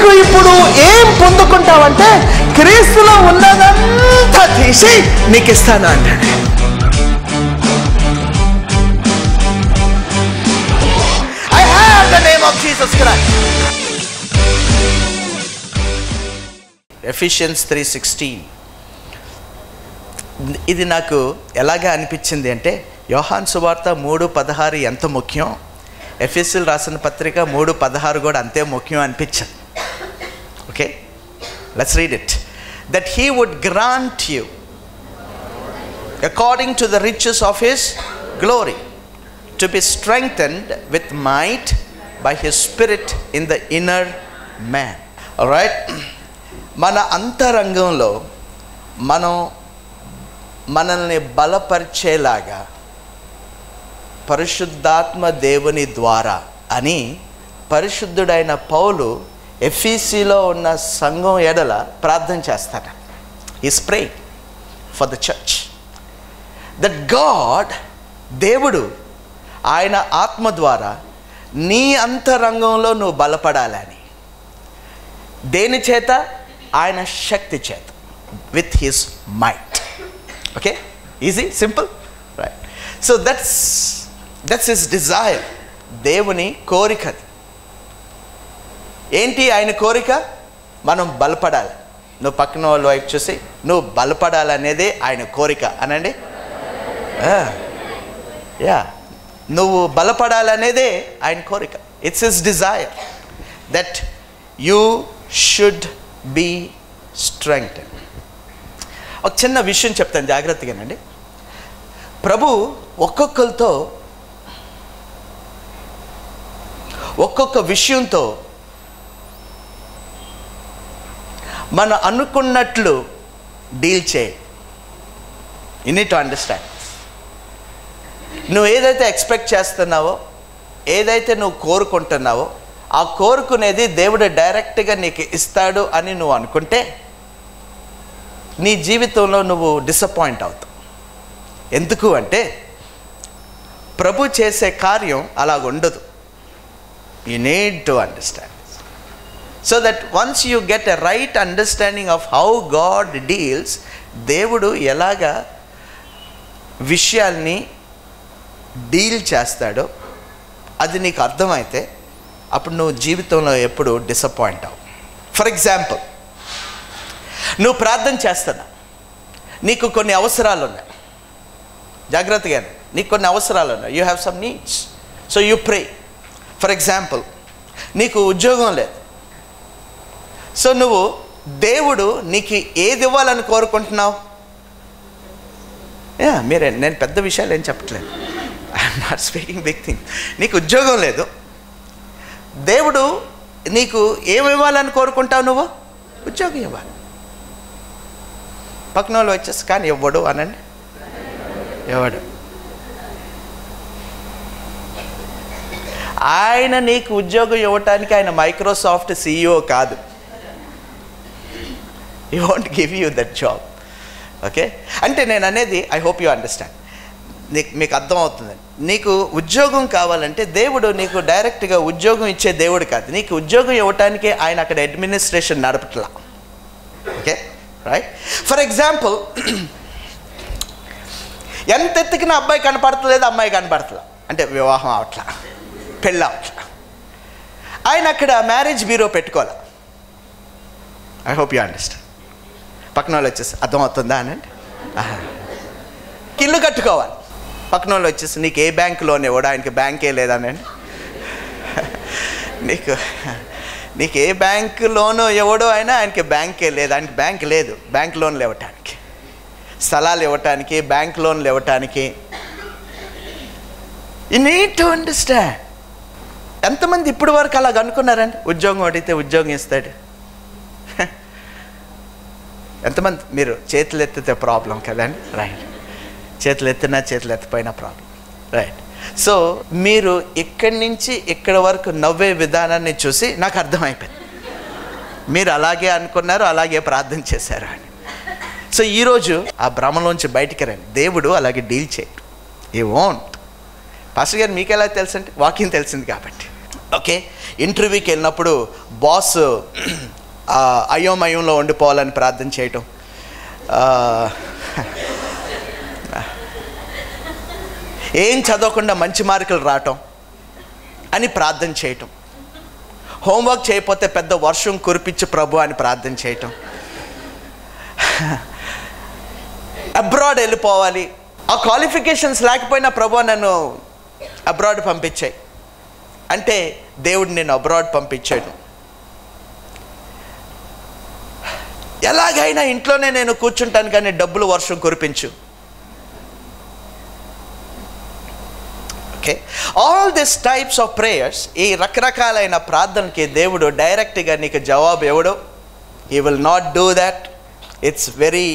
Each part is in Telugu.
నీకు ఇప్పుడు ఏం పొందుకుంటావంటే క్రీస్తులో ఉన్నదంతా తీసి నీకు ఇస్తాను అంటాడు I have the name of Jesus Christ Ephesians three sixteen ఇది నాకు ఎలాగా అనిపించింది అంటే యోహాన్ సువార్త మూడు పదహారు ఎంత ముఖ్యం ఎఫ్ఎస్ఎల్ రాసిన పత్రిక మూడు పదహారు కూడా అంతే ముఖ్యం అనిపించింది okay let's read it that he would grant you according to the riches of his glory to be strengthened with might by his spirit in the inner man right మన అంతరంగంలో మనం మనల్ని బలపరిచేలాగా పరిశుద్ధాత్మ దేవుని ద్వారా అని పరిశుద్ధుడైన పౌలు ఎఫీసీలో ఉన్న సంఘం ఎడల ప్రార్థన చేస్తాడు ఈ స్ప్రే for the church that God దేవుడు ఆయన ఆత్మ ద్వారా నీ అంతరంగంలో నువ్వు బలపడాలని దేని చేత ఆయన శక్తి చేత with his might okay easy simple right so that's that's his desire దేవుని కోరిక అది ఏంటి ఆయన కోరిక మనం బలపడాలి నువ్వు పక్కన వాళ్ళ వైపు చూసి నువ్వు బలపడాలనేదే ఆయన కోరిక అనండి యా నువ్వు బలపడాలనేదే ఆయన కోరిక it's his desire that you should be strength ఒక చిన్న విషయం చెప్తాను జాగ్రత్తగానండి ప్రభు ఒక్కొక్కరితో ఒక్కొక్క విషయంతో మనం అనుకున్నట్లు డీల్ చేయి యూ నీట్ టు అండర్స్టాండ్ నువ్వు ఏదైతే ఎక్స్పెక్ట్ చేస్తున్నావో ఏదైతే నువ్వు కోరుకుంటున్నావో ఆ కోరుకునేది దేవుడు డైరెక్ట్గా నీకు ఇస్తాడు అని నువ్వు అనుకుంటే నీ జీవితంలో నువ్వు డిసప్పాయింట్ అవుతావు ఎందుకు అంటే ప్రభు చేసే కార్యం అలాగ ఉండదు you need to understand so that once you get a right understanding of how God deals దేవుడు ఎలాగా విషయాల్ని డీల్ చేస్తాడో అది నీకు అర్థమైతే అప్పుడు నువ్వు జీవితంలో ఎప్పుడు డిసప్పాయింట్ అవు ఫర్ ఎగ్జాంపుల్ నువ్వు ప్రార్థన చేస్తున్నా నీకు కొన్ని అవసరాలు ఉన్నాయి జాగ్రత్తగా నీకు కొన్ని అవసరాలు ఉన్నాయి you have some needs so you pray for example నీకు ఉద్యోగం లేదు సో నువ్వు దేవుడు నీకు ఏది ఇవ్వాలని కోరుకుంటున్నావు యా మీరే నేను పెద్ద విషయాలు ఏం చెప్పట్లేదు I'm not speaking big thing నీకు ఉద్యోగం లేదు దేవుడు నీకు ఏమి ఇవ్వాలని కోరుకుంటావు నువ్వు ఉద్యోగం ఇవ్వాలి పక్కన వాళ్ళు వచ్చేసి కానీ ఇవ్వడు అనండి ఇవ్వడు ఆయన నీకు ఉద్యోగం ఇవ్వటానికి ఆయన మైక్రోసాఫ్ట్ సీఈఓ కాదు he want give you that job okay అంటే నేను అనేది ఐ హోప్ యూ అండర్స్టాండ్ నీకు మీకు అర్థమవుతుందండి నీకు ఉద్యోగం కావాలంటే దేవుడు నీకు డైరెక్ట్గా ఉద్యోగం ఇచ్చే దేవుడు కాదు నీకు ఉద్యోగం ఇవ్వటానికి ఆయన అక్కడ అడ్మినిస్ట్రేషన్ నడపట్లా ఓకే రైట్ ఫర్ ఎగ్జాంపుల్ ఎంత ఎత్తుకిన అబ్బాయి కనపడతలేదు అమ్మాయి కనపడతలా అంటే వివాహం అవట్లా పెళ్ళి అవట్లా ఆయన అక్కడ మ్యారేజ్ బ్యూరో పెట్టుకోవాలి ఐ హోప్ యూ అండర్స్టాండ్ పక్కన వాళ్ళు వచ్చేసి అర్థమవుతుందా అనండి ఆహా. ఇల్లు కట్టుకోవాలి పక్కన వాళ్ళు వచ్చేసి నీకు ఏ బ్యాంక్ లోన్ ఇవ్వడు ఆయనకి బ్యాంకే లేదనండి నీకు నీకు ఏ బ్యాంక్ లోను ఇవ్వడు అయినా ఆయనకి బ్యాంకే లేదు ఆయనకి బ్యాంక్ లేదు బ్యాంక్ లోన్లు ఇవ్వటానికి స్థలాలు ఇవ్వటానికి బ్యాంక్ లోన్లు ఇవ్వటానికి యూ నీడ్ టు అండర్స్టాండ్ ఎంతమంది ఇప్పటి వరకు అలాగ అనుకున్నారండి ఉద్యోగం అడిగితే ఉద్యోగం ఇస్తాడు ఎంతమంది మీరు చేతులు ఎత్తితే ప్రాబ్లం కదండి రైట్ చేతులు ఎత్తినా చేతులు ఎత్తపోయినా ప్రాబ్లం రైట్ సో మీరు ఇక్కడి నుంచి ఇక్కడి వరకు నవ్వే విధానాన్ని చూసి నాకు అర్థమైపోయింది మీరు అలాగే అనుకున్నారు అలాగే ప్రార్థన చేశారు అని సో ఈరోజు ఆ భ్రమలోంచి బయటికి రండి దేవుడు అలాగే డీల్ చేయడు ఈ ఓంట్ పాస్టర్ గారు మీకు ఎలా తెలుసు అంటే వాకింగ్ తెలిసింది కాబట్టి ఓకే ఇంటర్వ్యూకి వెళ్ళినప్పుడు బాస్ ఆ, అయోమయంలో ఉండిపోవాలని ప్రార్థన చేయటం ఆ, ఏం చదవకుండా మంచి మార్కులు రావటం అని ప్రార్థన చేయటం హోంవర్క్ చేయకపోతే పెద్ద వర్షం కురిపించి ప్రభు అని ప్రార్థన చేయటం అబ్రాడ్ వెళ్ళిపోవాలి ఆ క్వాలిఫికేషన్స్ లేకపోయినా ప్రభు నన్ను అబ్రాడ్ పంపించాయి అంటే దేవుడు నేను అబ్రాడ్ పంపించాడు ఎలాగైనా ఇంట్లోనే నేను కూర్చుంటాను కానీ డబ్బులు వర్షం కురిపించు okay all this types of prayers ఈ రకరకాలైన ప్రార్థనకి దేవుడు డైరెక్ట్గా నీకు జవాబు ఇవ్వడు he will not do that it's very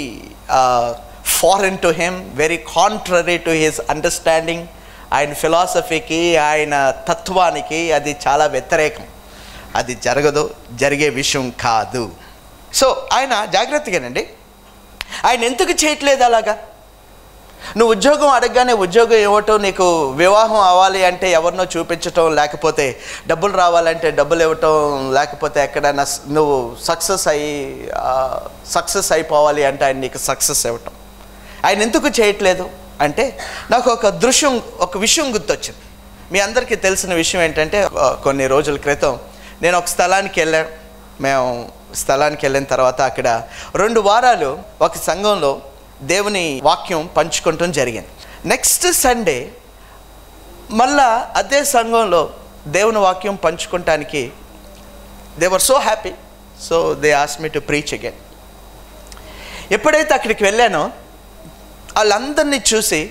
foreign to him very contrary to his understanding ఆయన ఫిలాసఫీకి ఆయన తత్వానికి అది చాలా వ్యతిరేకం అది జరగదు జరిగే విషయం కాదు సో ఆయన జాగ్రత్తగానండి ఆయన ఎందుకు చేయట్లేదు అలాగా నువ్వు ఉద్యోగం అడగగానే ఉద్యోగం ఇవ్వటం నీకు వివాహం అవ్వాలి అంటే ఎవరినో చూపించటం లేకపోతే డబ్బులు రావాలంటే డబ్బులు ఇవ్వటం లేకపోతే ఎక్కడైనా స్- నువ్వు సక్సెస్ అయ్యి సక్సెస్ అయిపోవాలి అంటే ఆయన నీకు సక్సెస్ ఇవ్వటం ఆయన ఎందుకు చేయట్లేదు అంటే నాకు ఒక దృశ్యం ఒక విషయం గుర్తొచ్చింది మీ అందరికీ తెలిసిన విషయం ఏంటంటే ఆ, కొన్ని రోజుల క్రితం నేను ఒక స్థలానికి వెళ్ళాను మేము స్థలానికి వెళ్ళిన తర్వాత అక్కడ రెండు వారాలు ఒక సంఘంలో దేవుని వాక్యం పంచుకుంటం జరిగింది నెక్స్ట్ సండే మళ్ళా అదే సంఘంలో దేవుని వాక్యం పంచుకోవటానికి they were so happy so they ఆస్ మీ టు ప్రీచ్ అగైన్ ఎప్పుడైతే అక్కడికి వెళ్ళానో వాళ్ళందరినీ చూసి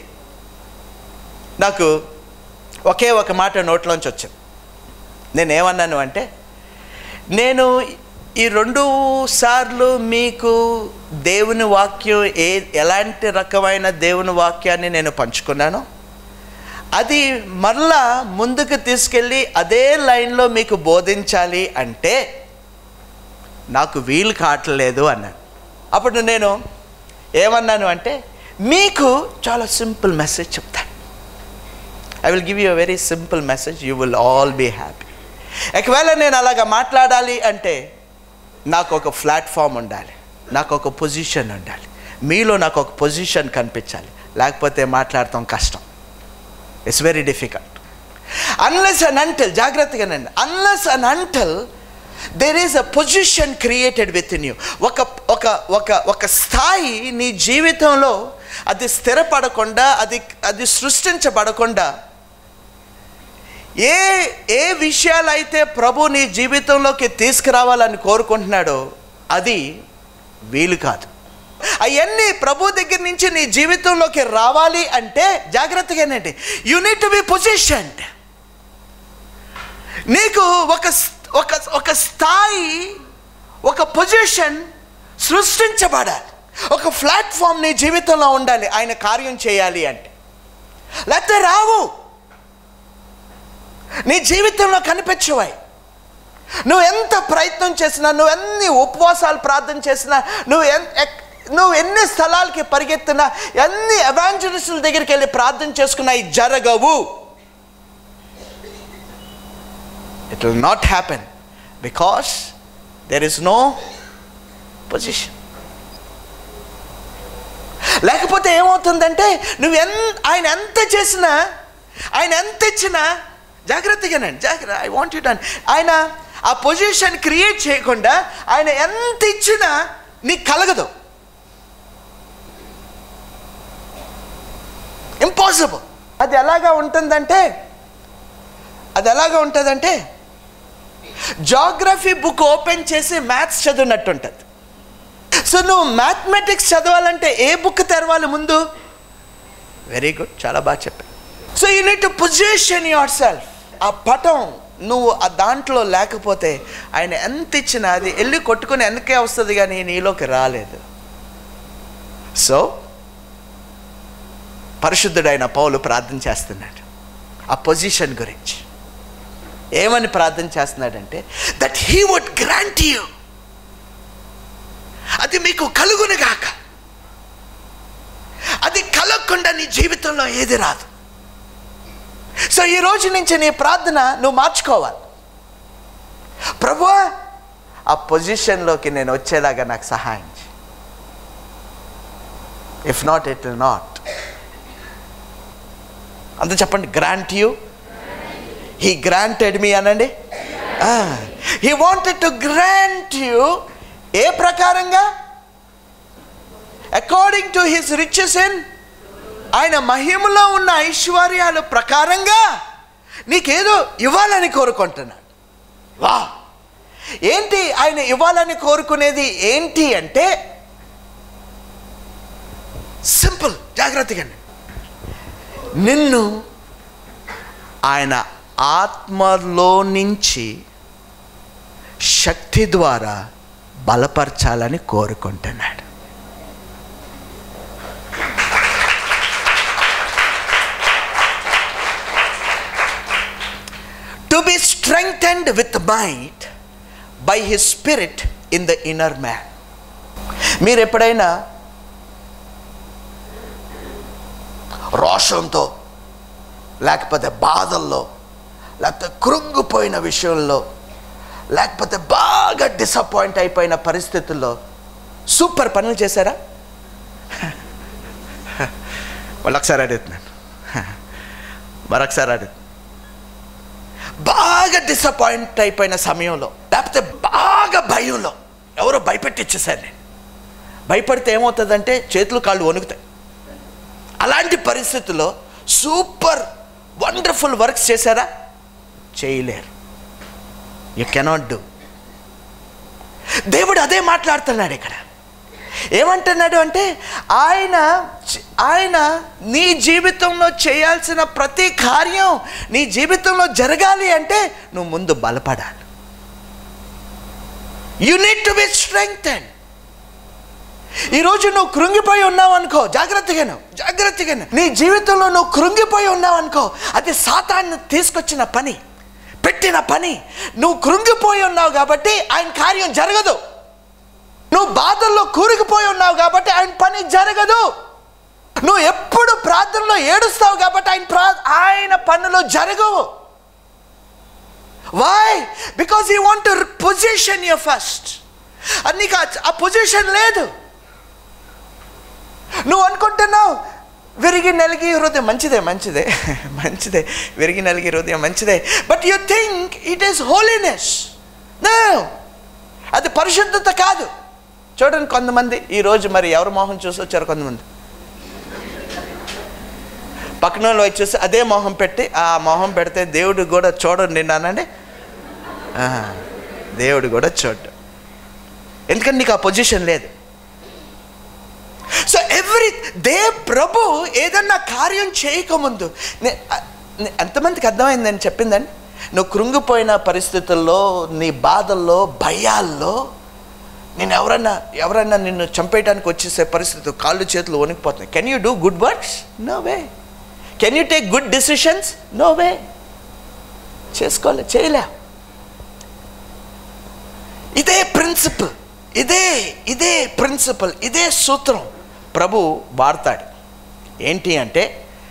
నాకు ఒకే ఒక మాట నోట్లోంచి వచ్చింది నేను ఏమన్నాను అంటే నేను ఈ రెండు సార్లు మీకు దేవుని వాక్యం ఏ ఎలాంటి రకమైన దేవుని వాక్యాన్ని నేను పంచుకున్నానో అది మరలా ముందుకు తీసుకెళ్ళి అదే లైన్లో మీకు బోధించాలి అంటే నాకు వీలు కావట్లేదు అన్నాను అప్పుడు నేను ఏమన్నాను అంటే మీకు చాలా సింపుల్ మెసేజ్ చెప్తాను I will give you a very simple message you will all be happy ఒకవేళ నేను అలాగ మాట్లాడాలి అంటే నాకు ఒక ప్లాట్ఫామ్ ఉండాలి నాకు ఒక పొజిషన్ ఉండాలి మీలో నాకు ఒక పొజిషన్ కనిపించాలి లేకపోతే మాట్లాడటం కష్టం it's very difficult unless and until జాగ్రత్తగానండి unless and until there is a position created within you ఒక ఒక ఒక ఒక స్థాయి నీ జీవితంలో అది స్థిరపడకుండా అది అది సృష్టించబడకుండా ఏ ఏ విషయాలైతే ప్రభు నీ జీవితంలోకి తీసుకురావాలని కోరుకుంటున్నాడో అది వీలు కాదు అవన్నీ ప్రభు దగ్గర నుంచి నీ జీవితంలోకి రావాలి అంటే జాగ్రత్తగానండి you need to be positioned నీకు ఒక స్- ఒక ఒక స్థాయి ఒక పొజిషన్ సృష్టించబడాలి ఒక ప్లాట్ఫామ్ నీ జీవితంలో ఉండాలి ఆయన కార్యం చేయాలి అంటే లేకపోతే రావు నీ జీవితంలో కనిపించవాయి నువ్వు ఎంత ప్రయత్నం చేసినా నువ్వు ఎన్ని ఉపవాసాలు ప్రార్థన చేసినా నువ్వు ఎన్- ఎక్- నువ్వు ఎన్ని స్థలాలకి పరిగెత్తినా ఎన్ని ఎవాంజలిస్టుల దగ్గరికి వెళ్ళి ప్రార్థన చేసుకున్నా ఇవి జరగవు it will not happen because there is no position లేకపోతే ఏమవుతుందంటే నువ్వు ఎన్ ఆయన ఎంత చేసినా ఆయన ఎంత ఇచ్చినా జాగ్రత్తగానండి జాగ్రత్త ఐ వాంట్ యూ డన్ ఆయన ఆ పొజిషన్ క్రియేట్ చేయకుండా ఆయన ఎంత ఇచ్చినా నీకు కలగదు ఇంపాసిబుల్ అది ఎలాగా ఉంటుందంటే అది ఎలాగా ఉంటుందంటే జాగ్రఫీ బుక్ ఓపెన్ చేసి మ్యాథ్స్ చదివినట్టు ఉంటుంది సో నువ్వు మ్యాథమెటిక్స్ చదవాలంటే ఏ బుక్ తెరవాలి ముందు వెరీ గుడ్ చాలా బాగా చెప్పాను so you need to position yourself ఆ పటం నువ్వు ఆ దాంట్లో లేకపోతే ఆయన ఎంత ఇచ్చినా అది వెళ్ళి కొట్టుకుని వెనకే వస్తుంది కానీ నీలోకి రాలేదు సో పరిశుద్ధుడైన పౌలు ప్రార్థన చేస్తున్నాడు ఆ పొజిషన్ గురించి ఏమని ప్రార్థన చేస్తున్నాడంటే that he would grant you అది మీకు కలుగునుగాక అది కలగకుండా నీ జీవితంలో ఏది రాదు సో ఈ రోజు నుంచి నీ ప్రార్థన నువ్వు మార్చుకోవాలి ప్రభు ఆ పొజిషన్లోకి నేను వచ్చేలాగా నాకు సహాయం చేయి if not it will not అంత చెప్పండి grant you he granted me అనండి he wanted to grant you ఏ ప్రకారంగా according to his riches in ఆయన మహిమలో ఉన్న ఐశ్వర్యాల ప్రకారంగా నీకేదో ఇవ్వాలని కోరుకుంటున్నాడు వా ఏంటి ఆయన ఇవ్వాలని కోరుకునేది ఏంటి అంటే సింపుల్ జాగ్రత్తగా నిన్ను ఆయన ఆత్మలో నుంచి శక్తి ద్వారా బలపరచాలని కోరుకుంటున్నాడు to be strengthened with mind by his spirit in the inner man మీరు ఎప్పుడైనా రోషంతో లేకపోతే బాధల్లో లేకపోతే కృంగిపోయిన విషయంలో లేకపోతే బాగా డిసప్పాయింట్ అయిపోయిన పరిస్థితుల్లో సూపర్ పనులు చేశారా మళ్ళొకసారి అడుగుతున్నాను మరొకసారి అడుగు బాగా డిసప్పాయింట్ అయిపోయిన సమయంలో లేకపోతే బాగా భయంలో ఎవరో భయపెట్టిచ్చేసారు నేను భయపడితే ఏమవుతుందంటే చేతులు కాళ్ళు వణుకుతాయి అలాంటి పరిస్థితుల్లో సూపర్ వండర్ఫుల్ వర్క్స్ చేశారా చేయలేరు యు కెనాట్ డూ దేవుడు అదే మాట్లాడుతున్నాడు ఇక్కడ ఏమంటున్నాడు అంటే ఆయన ఆయన నీ జీవితంలో చేయాల్సిన ప్రతి కార్యం నీ జీవితంలో జరగాలి అంటే నువ్వు ముందు బలపడాలి you need to be strength and ఈరోజు నువ్వు కృంగిపోయి ఉన్నావు అనుకో జాగ్రత్తగాను జాగ్రత్తగాను నీ జీవితంలో నువ్వు కృంగిపోయి ఉన్నావు అనుకో అది సాతాన్ని తీసుకొచ్చిన పని పెట్టిన పని నువ్వు కృంగిపోయి ఉన్నావు కాబట్టి ఆయన కార్యం జరగదు నువ్వు బాధల్లో కూరుకుపోయి ఉన్నావు కాబట్టి ఆయన పని జరగదు నువ్వు ఎప్పుడు ప్రార్థనలో ఏడుస్తావు కాబట్టి ఆయన ప్రా ఆయన పనులు జరగవు why because you want to position you first అది నీకు ఆ- ఆ పొజిషన్ లేదు నువ్వు అనుకుంటున్నావు విరిగి నలిగి హృదయం మంచిదే మంచిదే మంచిదే విరిగి నలిగి హృదయం మంచిదే but you think it is holiness అది పరిశుద్ధత కాదు చూడండి కొంతమంది ఈరోజు మరి ఎవరు మొహం చూసి వచ్చారు కొంతమంది పక్కన వాళ్ళు వచ్చి చూసి అదే మొహం పెట్టి ఆ మొహం పెడితే దేవుడు కూడా చూడండి నిన్నానండి ఆ, దేవుడు కూడా చూడ్డు ఎందుకంటే నీకు ఆ పొజిషన్ లేదు సో ఎవ్రీ దే ప్రభు ఏదన్నా కార్యం చేయకముందు నే- ఆ, నే- ఎంతమందికి అర్థమైంది నేను చెప్పిందని నువ్వు కృంగిపోయిన పరిస్థితుల్లో నీ బాధల్లో భయాల్లో నేను ఎవరన్నా ఎవరన్నా నిన్ను చంపేయడానికి వచ్చేసే పరిస్థితి కాళ్ళు చేతులు వణికిపోతున్నాయి can you do good works no way can you take good decisions no way చేసుకోలే చేయలే ఇదే ప్రిన్సిపల్ ఇదే ఇదే ప్రిన్సిపల్ ఇదే సూత్రం ప్రభు వాడతాడు ఏంటి అంటే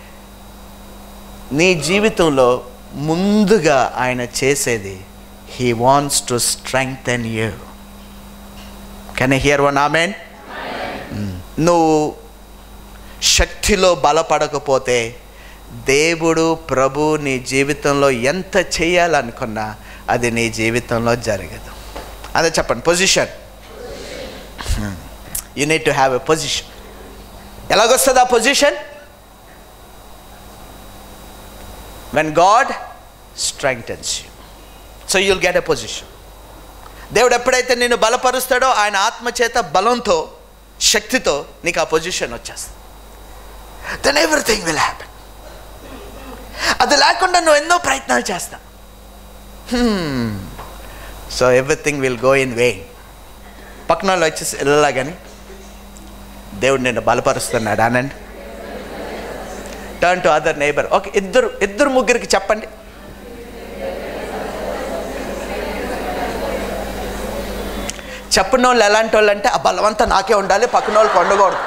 నీ జీవితంలో ముందుగా ఆయన చేసేది he wants to strength and you can hear one amen నువ్వు శక్తిలో బలపడకపోతే దేవుడు ప్రభు నీ జీవితంలో ఎంత చేయాలనుకున్నా అది నీ జీవితంలో జరగదు అదే చెప్పండి position you need to have a position ఎలాగొస్తుంది ఆ position when God strengthens you so you'll get a position దేవుడు ఎప్పుడైతే నిన్ను బలపరుస్తాడో ఆయన ఆత్మచేత బలంతో శక్తితో నీకు ఆ పొజిషన్ వచ్చేస్తుంది దెన్ ఎవ్రీథింగ్ విల్ హ్యాపెన్ అది లేకుండా నువ్వు ఎన్నో ప్రయత్నాలు చేస్తా so everything will go in way పక్కన వాళ్ళు వచ్చేసి వెళ్ళలా కానీ దేవుడు నిన్ను బలపరుస్తున్నాడు అనండి turn to other neighbour okay ఇద్దరు ఇద్దరు ముగ్గురికి చెప్పండి చెప్పిన వాళ్ళు ఎలాంటి వాళ్ళు అంటే ఆ బలవంతా నాకే ఉండాలి పక్కన వాళ్ళు కొండకూడదు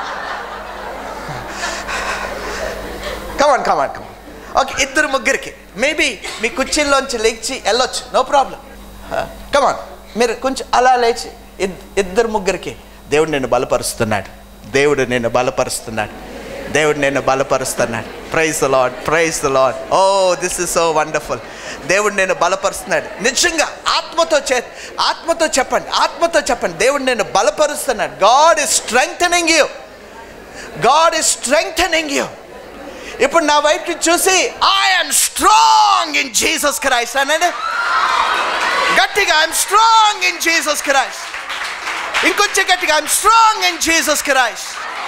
కమాన్ కమాన్ కమాన్ ఓకే ఇద్దరు ముగ్గురికి మేబీ మీ కుర్చీల్లోంచి లేచి వెళ్ళొచ్చు నో ప్రాబ్లం కమాన్ మీరు కొంచెం అలా లేచి ఇద్- ఇద్దరు ముగ్గురికి దేవుడు నిన్ను బలపరుస్తున్నాడు దేవుడు నిన్ను బలపరుస్తున్నాడు దేవుడు నిన్ను బలపరుస్తున్నాడు praise the Lord praise the Lord oh this is so wonderful దేవుడు నేను బలపరుస్తున్నాడు నిజంగా ఆత్మతో చే ఆత్మతో చెప్పండి ఆత్మతో చెప్పండి దేవుడు నేను బలపరుస్తున్నాడు God is strength you God is strength you ఇప్పుడు నా వైపు చూసి I'm strong in Jesus Christ అనండి గట్టిగా I'm strong in Jesus Christ ఇంకొంచెం గట్టిగా I'm strong in Jesus Christ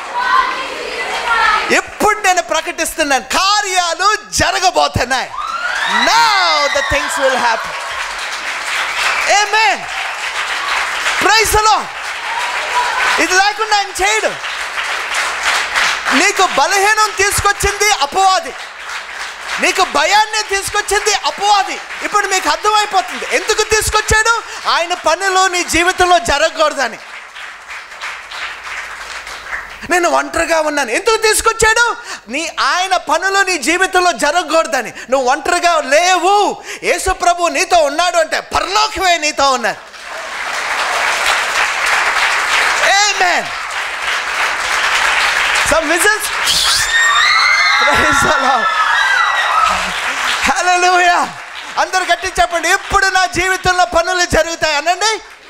ఇప్పుడు నేను ప్రకటిస్తున్నాను కార్యాలు జరగబోతున్నాయి now the things will happy amen praise Lord ఇది లేకుండా ఆయన చేయడు నీకు బలహీనం తీసుకొచ్చింది అపవాది నీకు భయాన్ని తీసుకొచ్చింది అపవాది ఇప్పుడు మీకు అర్థమైపోతుంది ఎందుకు తీసుకొచ్చాడు ఆయన పనులు నీ జీవితంలో జరగకూడదని నేను ఒంటరిగా ఉన్నాను ఎందుకు తీసుకొచ్చాడు నీ ఆయన పనులు నీ జీవితంలో జరగకూడదని నువ్వు ఒంటరిగా లేవు యేసు ప్రభు నీతో ఉన్నాడు అంటే పరలోకమే నీతో ఉన్నారు Amen. Some whistles. Praise the Lord. Hallelujah. అందరు గట్టి చెప్పండి ఎప్పుడు నా జీవితంలో పనులు జరుగుతాయి అనండి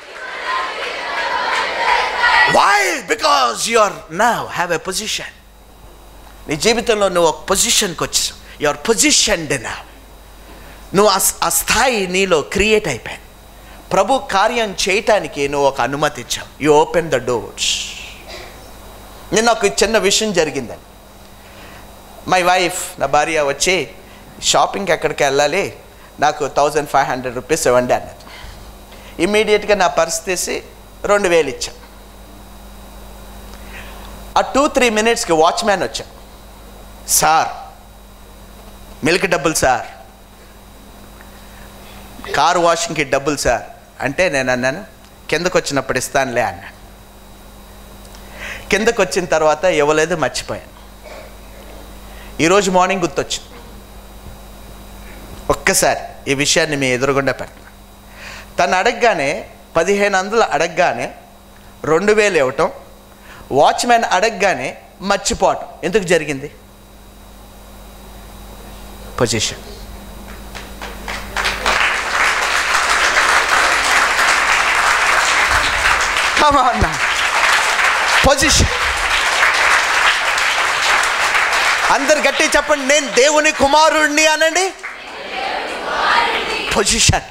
why because you are now have a position నీ జీవితంలో నువ్వు ఒక పొజిషన్కి వచ్చావు యు ఆర్ పొజిషన్డ్ నా నువ్వు ఆ ఆ స్థాయి నీలో క్రియేట్ అయిపోయింది ప్రభు కార్యం చేయటానికి నువ్వు ఒక అనుమతి ఇచ్చావు యు ఓపెన్ ద డోర్స్ నిన్న ఒక చిన్న విషయం జరిగిందండి మై వైఫ్ నా భార్య వచ్చి షాపింగ్కి ఎక్కడికి వెళ్ళాలి నాకు థౌజండ్ ఫైవ్ హండ్రెడ్ రూపీస్ ఇవ్వండి అన్నది ఇమీడియట్గా నా పర్స్ తీసి రెండు వేలు ఇచ్చా ఆ టూ త్రీ మినిట్స్కి వాచ్మ్యాన్ వచ్చా సార్ మిల్క్ డబ్బులు సార్ కారు వాషింగ్కి డబ్బులు సార్ అంటే నేను అన్నాను కిందకు వచ్చినప్పుడు ఇస్తానులే అన్నాను కిందకు వచ్చిన తర్వాత ఇవ్వలేదు మర్చిపోయాను ఈరోజు మార్నింగ్ గుర్తొచ్చింది ఒక్కసారి ఈ విషయాన్ని మీ ఎదురుగుండా పెట్టిన తను అడగగానే పదిహేను వందలు అడగగానే రెండు వేలు ఇవ్వటం వాచ్మెన్ అడగగానే మర్చిపోవటం ఎందుకు జరిగింది position Come on now. Position అందరు గట్టి చెప్పండి నేను దేవుని కుమారుణ్ణి అనండి position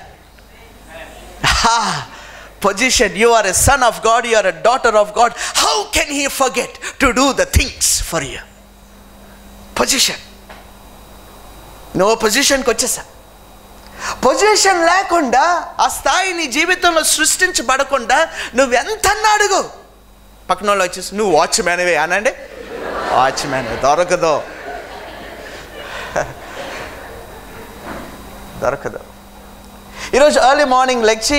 position you are a son of God you are a daughter of God how can he forget to do the things for you position నువ్వు పొజిషన్కి వచ్చేసా పొజిషన్ లేకుండా ఆ స్థాయి నీ జీవితంలో సృష్టించబడకుండా నువ్వెంత అడుగు పక్కన వాళ్ళు వచ్చేసి నువ్వు వాచ్మ్యాన్వే అనండి వాచ్మ్యాన్ దొరకదు దొరకదు ఈరోజు ఎర్లీ మార్నింగ్ లెగ్చి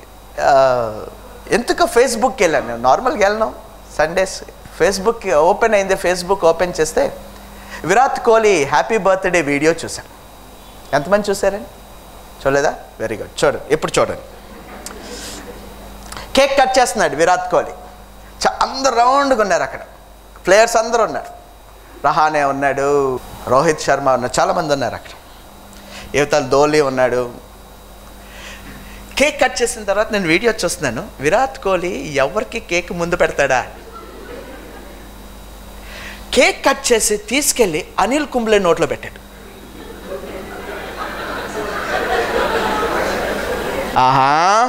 ఎందుకు ఫేస్బుక్కి వెళ్ళాను నేను నార్మల్గా వెళ్ళను సండేస్ ఫేస్బుక్ ఓపెన్ అయింది ఫేస్బుక్ ఓపెన్ చేస్తే Virat Kohli happy birthday video చూశాను ఎంతమంది చూసారండి చూడలేదా వెరీ గుడ్ చూడండి ఇప్పుడు చూడండి కేక్ కట్ చేస్తున్నాడు విరాట్ కోహ్లీ చ అందరు రౌండ్గా ఉన్నారు అక్కడ ప్లేయర్స్ అందరూ ఉన్నారు రహానే ఉన్నాడు రోహిత్ శర్మ ఉన్నాడు చాలామంది ఉన్నారు అక్కడ యువతలు ధోలీ ఉన్నాడు కేక్ కట్ చేసిన తర్వాత నేను వీడియో చూస్తున్నాను విరాట్ కోహ్లీ ఎవరికి కేక్ ముందు పెడతాడా కేక్ కట్ చేసి తీసుకెళ్ళి అనిల్ కుంబ్లే నోట్లో పెట్టాడు ఆహా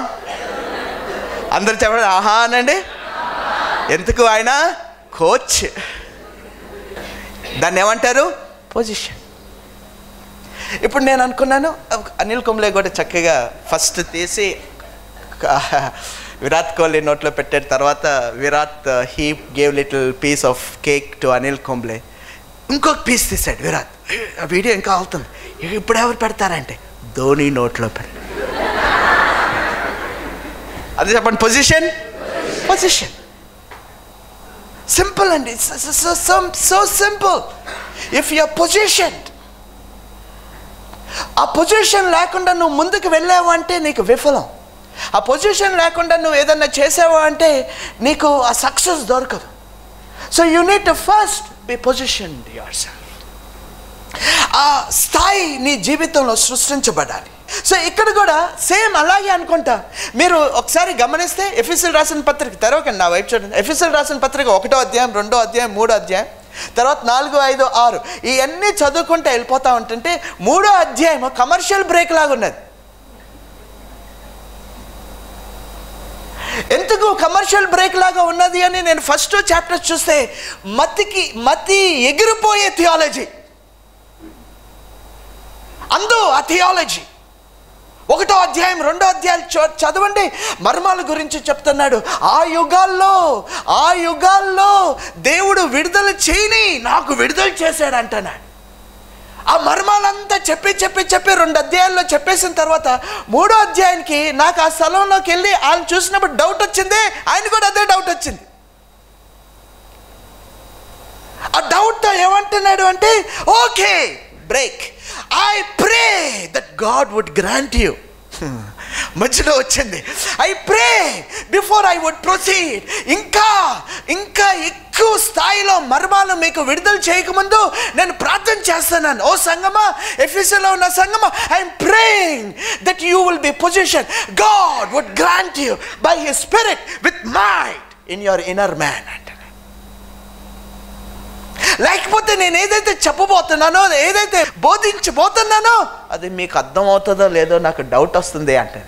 అందరు చెప్పండి ఆహా అనండి ఎందుకు ఆయన కోచ్ దాన్ని ఏమంటారు పొజిషన్ ఇప్పుడు నేను అనుకున్నాను అనిల్ కుంబ్లే కూడా చక్కగా ఫస్ట్ తీసి విరాట్ కోహ్లీ నోట్లో పెట్టిన తర్వాత Virat he gave little piece of cake to Anil Kumble ఇంకొక పీస్ తీసాడు విరాట్ ఆ వీడియో ఇంకా అవుతుంది ఇప్పుడు ఎవరు పెడతారంటే ధోని నోట్లో పెడతారు అది చెప్పండి పొజిషన్ పొజిషన్ సింపుల్ అండి so simple if your position ఆ పొజిషన్ లేకుండా నువ్వు ముందుకు వెళ్ళావు అంటే నీకు విఫలం ఆ పొజిషన్ లేకుండా నువ్వు ఏదన్నా చేసావా అంటే నీకు ఆ సక్సెస్ దొరకదు so you need first be position yourself ఆ స్థాయి నీ జీవితంలో సృష్టించబడాలి సో ఇక్కడ కూడా సేమ్ అలాగే అనుకుంటా మీరు ఒకసారి గమనిస్తే ఎఫ్ఎస్ఎల్ రాసిన పత్రిక తెరవకండి నా వైపు చూడండి ఎఫ్ఎస్ఎల్ రాసిన పత్రిక ఒకటో అధ్యాయం రెండో అధ్యాయం మూడో అధ్యాయం తర్వాత నాలుగు ఐదు ఆరు ఇవన్నీ చదువుకుంటే వెళ్ళిపోతా ఉంటుంటే మూడో అధ్యాయం కమర్షియల్ బ్రేక్ లాగా ఉన్నది ఎందుకు కమర్షియల్ బ్రేక్ లాగా ఉన్నది అని నేను ఫస్ట్ చాప్టర్ చూస్తే మతికి మతి ఎగిరిపోయే థియాలజీ అందు ఆ థియాలజీ ఒకటో అధ్యాయం రెండో అధ్యాయాలు చ- చదవండి మర్మాల గురించి చెప్తున్నాడు ఆ యుగాల్లో ఆ యుగాల్లో దేవుడు విడుదల చేయని నాకు విడుదల చేశాడు అంటున్నాడు ఆ మర్మాలంతా చెప్పి చెప్పి చెప్పి రెండు అధ్యాయాల్లో చెప్పేసిన తర్వాత మూడో అధ్యాయానికి నాకు ఆ స్థలంలోకి వెళ్ళి ఆయన చూసినప్పుడు డౌట్ వచ్చింది ఆయన కూడా అదే డౌట్ వచ్చింది ఆ డౌట్ ఏమంటున్నాడు అంటే okay break I pray that God would grant you మధ్యలో వచ్చింది I pray before I would proceed ఇంకా ఇంకా ఎక్కువ స్థాయిలో మర్మాలు మీకు విడుదల చేయకముందు నేను ప్రార్థన చేస్తున్నాను ఓ సంగమా ఎఫ్ఎస్ఎలో ఉన్న సంగమా I'm praying that you will be position God would grant you by his spirit with mind in your inner man అంటే లేకపోతే నేను ఏదైతే చెప్పబోతున్నానో ఏదైతే బోధించబోతున్నానో అది మీకు అర్థమవుతుందో లేదో నాకు డౌట్ వస్తుంది అంటే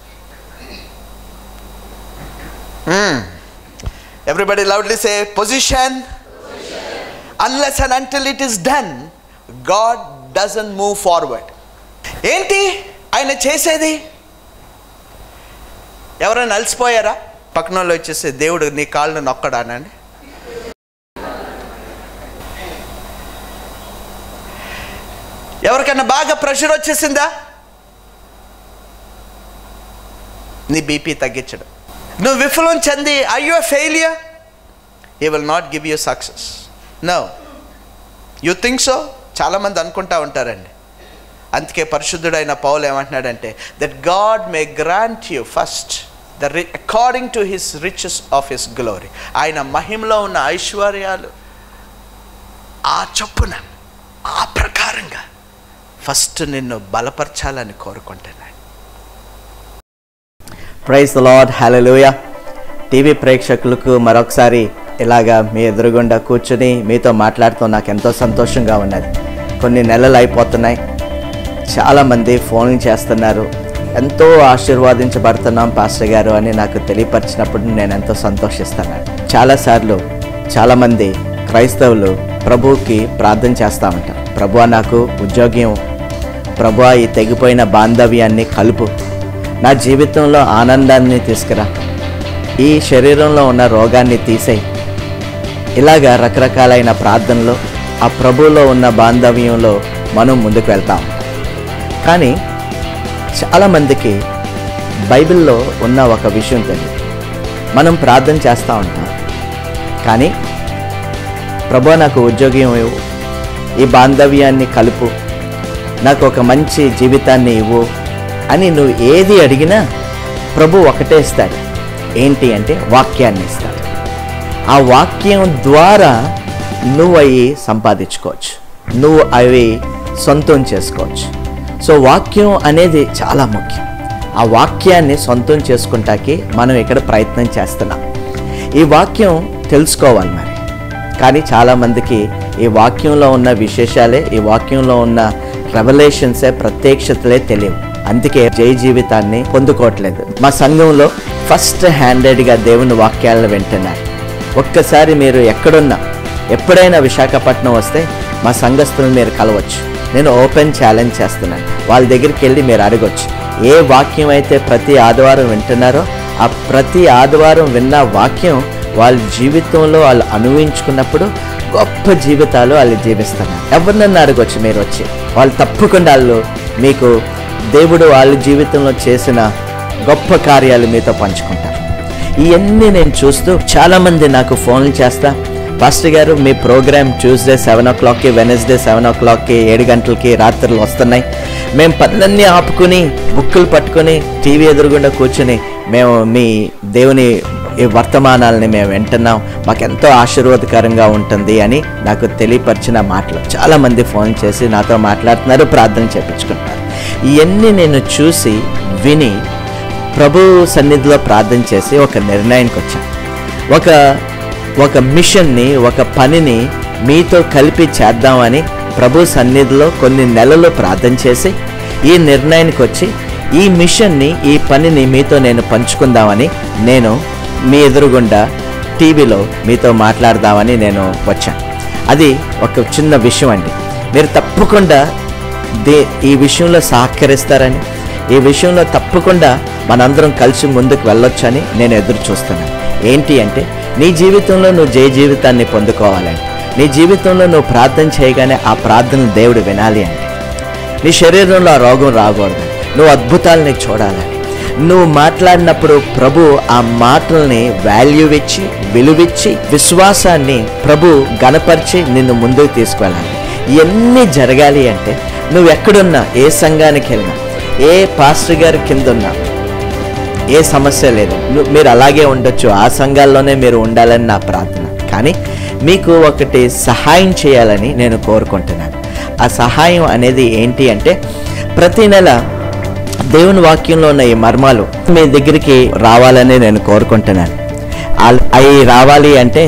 everybody lovely say position unless and until it is done God doesn't move forward ఏంటి ఆయన చేసేది ఎవరైనా అలసిపోయారా పక్కన వాళ్ళు వచ్చేసి దేవుడు నీ కాళ్ళను నొక్కడానండి ఎవరికైనా బాగా ప్రెషర్ వచ్చేసిందా నీ బీపీ తగ్గించడం నువ్వు విఫలం చెంది అయ్యో failure he will not give you success no you think so చాలామంది అనుకుంటా ఉంటారండి అందుకే పరిశుద్ధుడైన పౌలు ఏమంటున్నాడంటే that God may grant you first the రి according to his riches of his glory ఆయన మహిమలో ఉన్న ఐశ్వర్యాలు ఆ చొప్పున ఆ ప్రకారంగా ఫస్ట్ నిన్ను బలపరచాలని కోరుకుంటున్నాను praise the Lord hallelujah TV ప్రేక్షకులకు మరొకసారి ఇలాగా మీ ఎదురుగుండా కూర్చుని మీతో మాట్లాడుతూ నాకు ఎంతో సంతోషంగా ఉన్నది కొన్ని నెలలు అయిపోతున్నాయి చాలామంది ఫోన్ చేస్తున్నారు ఎంతో ఆశీర్వాదించబడుతున్నాం పాస్టర్ గారు అని నాకు తెలియపరిచినప్పుడు నేను ఎంతో సంతోషిస్తున్నాను చాలాసార్లు చాలామంది క్రైస్తవులు ప్రభువుకి ప్రార్థన చేస్తూ ఉంటారు ప్రభువా నాకు ఉద్యోగం ప్రభువా ఈ తెగిపోయిన బాంధవ్యాన్ని కలుపు నా జీవితంలో ఆనందాన్ని తీసుకురా ఈ శరీరంలో ఉన్న రోగాన్ని తీసేయి ఇలాగా రకరకాలైన ప్రార్థనలు ఆ ప్రభువులో ఉన్న బాంధవ్యంలో మనం ముందుకు వెళ్తాం కానీ చాలామందికి బైబిల్లో ఉన్న ఒక విషయం తెలియదు మనం ప్రార్థన చేస్తూ ఉంటాం కానీ ప్రభు నాకు ఉద్యోగం ఇవ్వు ఈ బాంధవ్యాన్ని కలుపు నాకు ఒక మంచి జీవితాన్ని ఇవ్వు అని నువ్వు ఏది అడిగినా ప్రభు ఒకటే ఇస్తాడు ఏంటి అంటే వాక్యాన్ని ఇస్తాడు ఆ వాక్యం ద్వారా నువ్వు అవి సంపాదించుకోవచ్చు నువ్వు అవి సొంతం చేసుకోవచ్చు సో వాక్యం అనేది చాలా ముఖ్యం ఆ వాక్యాన్ని సొంతం చేసుకుంటాకి మనం ఇక్కడ ప్రయత్నం చేస్తున్నాం ఈ వాక్యం తెలుసుకోవాలి మరి కానీ చాలామందికి ఈ వాక్యంలో ఉన్న విశేషాలే ఈ వాక్యంలో ఉన్న రెవల్యూషన్సే ప్రత్యక్షతలే తెలియవు అందుకే జై జీవితాన్ని పొందుకోవట్లేదు మా సంఘంలో ఫస్ట్ హ్యాండెడ్గా దేవుని వాక్యాలను వింటున్నారు ఒక్కసారి మీరు ఎక్కడున్నా ఎప్పుడైనా విశాఖపట్నం వస్తే మా సంఘస్థులను మీరు కలవచ్చు నేను ఓపెన్ ఛాలెంజ్ చేస్తున్నాను వాళ్ళ దగ్గరికి వెళ్ళి మీరు అడగొచ్చు ఏ వాక్యం అయితే ప్రతి ఆదివారం వింటున్నారో ఆ ప్రతి ఆదివారం విన్న వాక్యం వాళ్ళ జీవితంలో వాళ్ళు అనుభవించుకున్నప్పుడు గొప్ప జీవితాలు వాళ్ళు జీవిస్తున్నారు ఎవరినన్నా అడగొచ్చు మీరు వచ్చి వాళ్ళు తప్పకుండా వాళ్ళు మీకు దేవుడు వాళ్ళ జీవితంలో చేసిన గొప్ప కార్యాలు మీతో పంచుకుంటారు ఇవన్నీ నేను చూస్తూ చాలామంది నాకు ఫోన్లు చేస్తా పాస్టర్ గారు మీ ప్రోగ్రామ్ ట్యూస్డే సెవెన్ ఓ క్లాక్కి వెనస్డే సెవెన్ ఓ క్లాక్కి ఏడు గంటలకి రాత్రులు వస్తున్నాయి మేము పనులన్నీ ఆపుకుని బుక్కులు పట్టుకొని టీవీ ఎదురుగుండా కూర్చుని మేము మీ దేవుని ఈ వర్తమానాలని మేము వింటున్నాం మాకు ఎంతో ఆశీర్వాదకరంగా ఉంటుంది అని నాకు తెలియపరిచిన మాటలు చాలామంది ఫోన్ చేసి నాతో మాట్లాడుతున్నారు ప్రార్థన చేయించుకుంటున్నారు ఇవన్నీ నేను చూసి విని ప్రభు సన్నిధిలో ప్రార్థన చేసి ఒక నిర్ణయానికి వచ్చాను ఒక ఒక మిషన్ని ఒక పనిని మీతో కలిపి చేద్దామని ప్రభు సన్నిధిలో కొన్ని నెలలు ప్రార్థన చేసి ఈ నిర్ణయానికి వచ్చి ఈ మిషన్ని ఈ పనిని మీతో నేను పంచుకుందామని నేను మీ ఎదురుగుండా టీవీలో మీతో మాట్లాడదామని నేను వచ్చాను అది ఒక చిన్న విషయం అండి మీరు తప్పకుండా దే ఈ విషయంలో సహకరిస్తారని ఈ విషయంలో తప్పకుండా మనందరం కలిసి ముందుకు వెళ్ళొచ్చని నేను ఎదురు చూస్తున్నాను ఏంటి అంటే నీ జీవితంలో నువ్వు జయ జీవితాన్ని పొందుకోవాలని నీ జీవితంలో నువ్వు ప్రార్థన చేయగానే ఆ ప్రార్థన దేవుడు వినాలి అంటే నీ శరీరంలో ఆ రోగం రాకూడదు నువ్వు అద్భుతాలని చూడాలని నువ్వు మాట్లాడినప్పుడు ప్రభు ఆ మాటల్ని వాల్యూ ఇచ్చి విలువిచ్చి విశ్వాసాన్ని ప్రభు గణపరిచి నిన్ను ముందుకు తీసుకువెళ్ళాలి ఇవన్నీ జరగాలి అంటే నువ్వు ఎక్కడున్నా ఏ సంఘానికి వెళ్ళినా ఏ పాస్టర్ గారి కింద ఉన్నా ఏ సమస్య లేదు ను- మీరు అలాగే ఉండొచ్చు ఆ సంఘాల్లోనే మీరు ఉండాలని నా ప్రార్థన కానీ మీకు ఒకటి సహాయం చేయాలని నేను కోరుకుంటున్నాను ఆ సహాయం అనేది ఏంటి అంటే ప్రతి నెల దేవుని వాక్యంలో ఉన్న ఈ మర్మాలు మీ దగ్గరికి రావాలని నేను కోరుకుంటున్నాను అల్- అవి రావాలి అంటే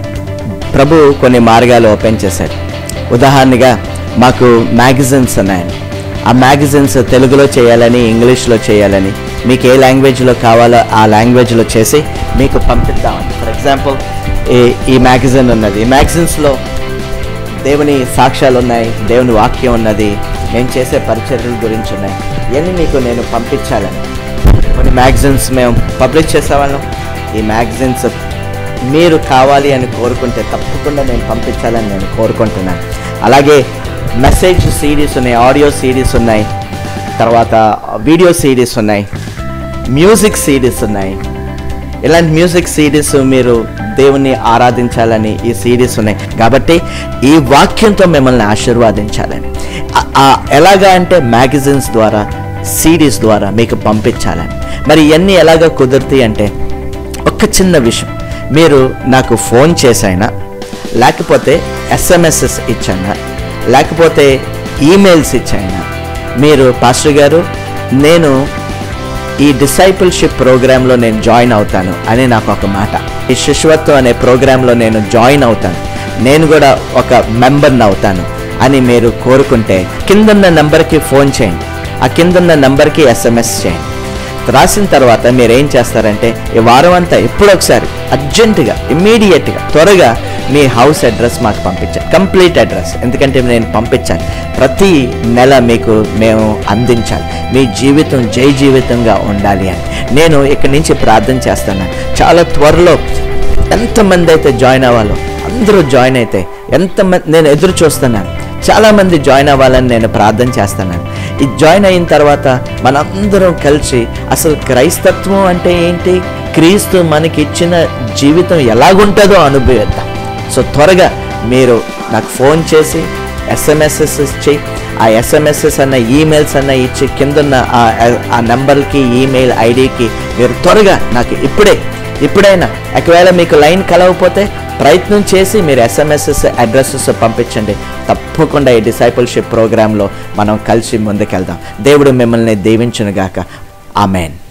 ప్రభు కొన్ని మార్గాలు ఓపెన్ చేశారు ఉదాహరణగా మాకు మ్యాగజైన్స్ ఉన్నాయండి ఆ మ్యాగజైన్స్ తెలుగులో చేయాలని ఇంగ్లీష్లో చేయాలని మీకు ఏ లాంగ్వేజ్లో కావాలో ఆ లాంగ్వేజ్లో చేసి మీకు పంపిద్దామని ఫర్ ఎగ్జాంపుల్ ఈ ఈ మ్యాగజైన్ ఉన్నది ఈ మ్యాగజైన్స్లో దేవుని సాక్ష్యాలు ఉన్నాయి దేవుని వాక్యం ఉన్నది నేను చేసే పరిచర్యల గురించి ఉన్నాయి ఇవన్నీ మీకు నేను పంపించాలని కొన్ని మ్యాగజైన్స్ మేము పబ్లిష్ చేసేవాళ్ళం ఈ మ్యాగజైన్స్ మీరు కావాలి అని కోరుకుంటే తప్పకుండా నేను పంపించాలని నేను కోరుకుంటున్నాను అలాగే మెసేజ్ సిరీస్ ఉన్నాయి ఆడియో సిరీస్ ఉన్నాయి తర్వాత వీడియో సిరీస్ ఉన్నాయి మ్యూజిక్ సిరీస్ ఉన్నాయి ఇలాంటి మ్యూజిక్ సిరీస్ మీరు దేవుణ్ణి ఆరాధించాలని ఈ సిరీస్ ఉన్నాయి కాబట్టి ఈ వాక్యంతో మిమ్మల్ని ఆశీర్వాదించాలని ఆ- ఆ ఎలాగా అంటే మ్యాగజైన్స్ ద్వారా సిరీస్ ద్వారా మీకు పంపించాలని మరి ఇవన్నీ ఎలాగ కుదురుతాయి అంటే ఒక చిన్న విషయం మీరు నాకు ఫోన్ చేసైనా లేకపోతే ఎస్ఎంఎస్ఎస్ ఇచ్చైనా లేకపోతే ఈమెయిల్స్ ఇచ్చైనా మీరు పాస్టర్ గారు నేను ఈ డిసైపుల్షిప్ ప్రోగ్రాంలో నేను జాయిన్ అవుతాను అని నాకు ఒక మాట ఈ శిశువత్వం అనే ప్రోగ్రాంలో నేను జాయిన్ అవుతాను నేను కూడా ఒక మెంబర్ని అవుతాను అని మీరు కోరుకుంటే కిందన్న నెంబర్కి ఫోన్ చేయండి ఆ కిందన్న నెంబర్కి ఎస్ఎంఎస్ చేయండి రాసిన తర్వాత మీరు ఏం చేస్తారంటే ఈ వారం అంతా ఎప్పుడో ఒకసారి అర్జెంటుగా ఇమ్మీడియట్గా త్వరగా మీ హౌస్ అడ్రస్ మాకు పంపించాలి కంప్లీట్ అడ్రస్ ఎందుకంటే నేను పంపించాలి ప్రతి నెల మీకు మేము అందించాలి మీ జీవితం జై జీవితంగా ఉండాలి అని నేను ఇక్కడి నుంచి ప్రార్థన చేస్తున్నాను చాలా త్వరలో ఎంతమంది అయితే జాయిన్ అవ్వాలో అందరూ జాయిన్ అయితే ఎంతమంది నేను ఎదురు చూస్తున్నాను చాలామంది జాయిన్ అవ్వాలని నేను ప్రార్థన చేస్తున్నాను ఈ జాయిన్ అయిన తర్వాత మనందరం కలిసి అసలు క్రైస్తత్వం అంటే ఏంటి క్రీస్తు మనకి ఇచ్చిన జీవితం ఎలాగుంటుందో అనుభవిద్దాం సో త్వరగా మీరు నాకు ఫోన్ చేసి ఎస్ఎంఎస్ఎస్ ఇచ్చి ఆ ఎస్ఎంఎస్ఎస్ అన్న ఈమెయిల్స్ అన్న ఇచ్చి కిందన్న ఆ ఆ నెంబర్కి ఈమెయిల్ ఐడికి మీరు త్వరగా నాకు ఇప్పుడే ఇప్పుడైనా ఒకవేళ మీకు లైన్ కలవకపోతే ప్రయత్నం చేసి మీరు ఎస్ఎంఎస్ఎస్ అడ్రస్సెస్ పంపించండి తప్పకుండా ఈ డిసైపుల్షిప్ ప్రోగ్రాంలో మనం కలిసి ముందుకెళ్దాం దేవుడు మిమ్మల్ని దీవించునుగాక ఆమెన్